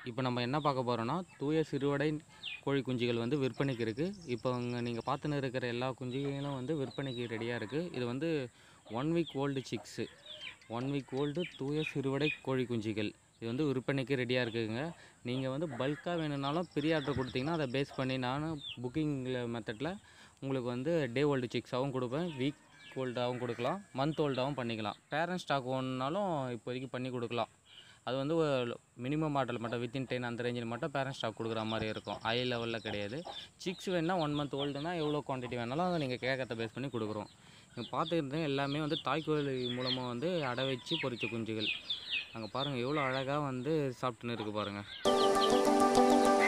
இப்போ நம்ம என்ன பார்க்க போகிறோன்னா தூய சிறுவடை கோழி குஞ்சுகள் வந்து விற்பனைக்கு இருக்குது இப்போ இங்கே நீங்கள் பார்த்துன்னு இருக்கிற எல்லா குஞ்சுகளும் வந்து விற்பனைக்கு ரெடியாக இருக்குது இது வந்து one week old six one week old தூய சிறுவடை கோழி குஞ்சுகள் இது வந்து விற்பனைக்கு ரெடியாக இருக்குதுங்க நீங்கள் வந்து பல்காக வேணும்னாலும் பெரிய ஆர்டர் கொடுத்தீங்கன்னா அதை பேஸ் பண்ணி நானும் புக்கிங்கில் மெத்தடில் உங்களுக்கு வந்து டே ஓல்டு சிக்ஸாகவும் கொடுப்பேன் வீக் ஓல்டாகவும் கொடுக்கலாம் மந்த் ஓல்டாகவும் பண்ணிக்கலாம் பேரண்ட் ஸ்டாக் ஒன்றுனாலும் இப்போதைக்கு பண்ணி கொடுக்கலாம் அது வந்து மினிமம் மாடல் மட்டும் வித்தின் டென் அந்த ரேஞ்சில் மட்டும் பேரண்ட் ஸ்டாக் கொடுக்குற மாதிரி இருக்கும் ஹை லெவலில் கிடையாது சிக்ஸ் வேணா ஒன் மந்த் ஓல்டுனா எவ்வளோ குவான்டிட்டி வேணாலும் அதை நீங்கள் கேட்கறத பேஸ் பண்ணி கொடுக்குறோம் நீங்கள் பார்த்துக்கிட்டே எல்லாமே வந்து தாய்க்கோழி மூலமாக வந்து அடை வச்சு பொரிச்ச குஞ்சுகள் அங்கே பாருங்கள் எவ்வளோ அழகாக வந்து சாப்பிட்டுன்னு இருக்குது பாருங்கள்